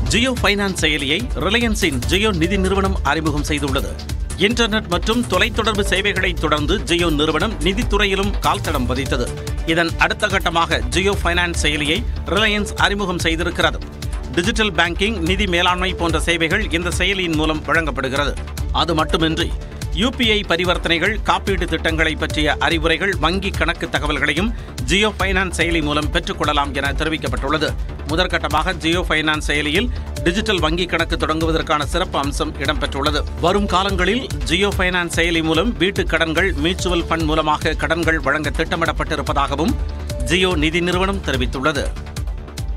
Jio finance செயலியை ரிலையன்ஸின் ஜியோ நிதி நிறுவனம் அறிமுகம் செய்துள்ளது இன்டர்நெட் மற்றும் தொலைத்தொடர்பு சேவைகளை தொடர்ந்து ஜியோ நிறுவனம் நிதித்துறையிலும் கால்தடம் பதித்தது இதன் அடுத்த கட்டமாக ஜியோ ஃபைனான்ஸ் செயலியை ரிலையன்ஸ் அறிமுகம் செய்திருக்கிறது டிஜிட்டல் பேங்கிங் நிதி மேலாண்மை போன்ற சேவைகள் இந்த செயலியின் மூலம் வழங்கப்படுகிறது அது மட்டுமின்றி யுபிஐ பரிவர்த்தனைகள் காப்பீடு திட்டங்களை பற்றிய அறிவுரைகள் வங்கி கணக்கு தகவல்களையும் ஜியோ ஃபைனான்ஸ் செயலி மூலம் பெற்றுக்கொள்ளலாம் என தெரிவிக்கப்பட்டுள்ளது முதற்கட்டமாக ஜியோ ஃபைனான்ஸ் செயலியில் டிஜிட்டல் வங்கி கணக்கு தொடங்குவதற்கான சிறப்பு அம்சம் இடம்பெற்றுள்ளது வரும் காலங்களில் ஜியோ ஃபைனான்ஸ் செயலி மூலம் வீட்டுக் கடன்கள் மியூச்சுவல் ஃபண்ட் மூலமாக கடன்கள் வழங்க திட்டமிடப்பட்டிருப்பதாகவும் ஜியோ நிதி நிறுவனம் தெரிவித்துள்ளது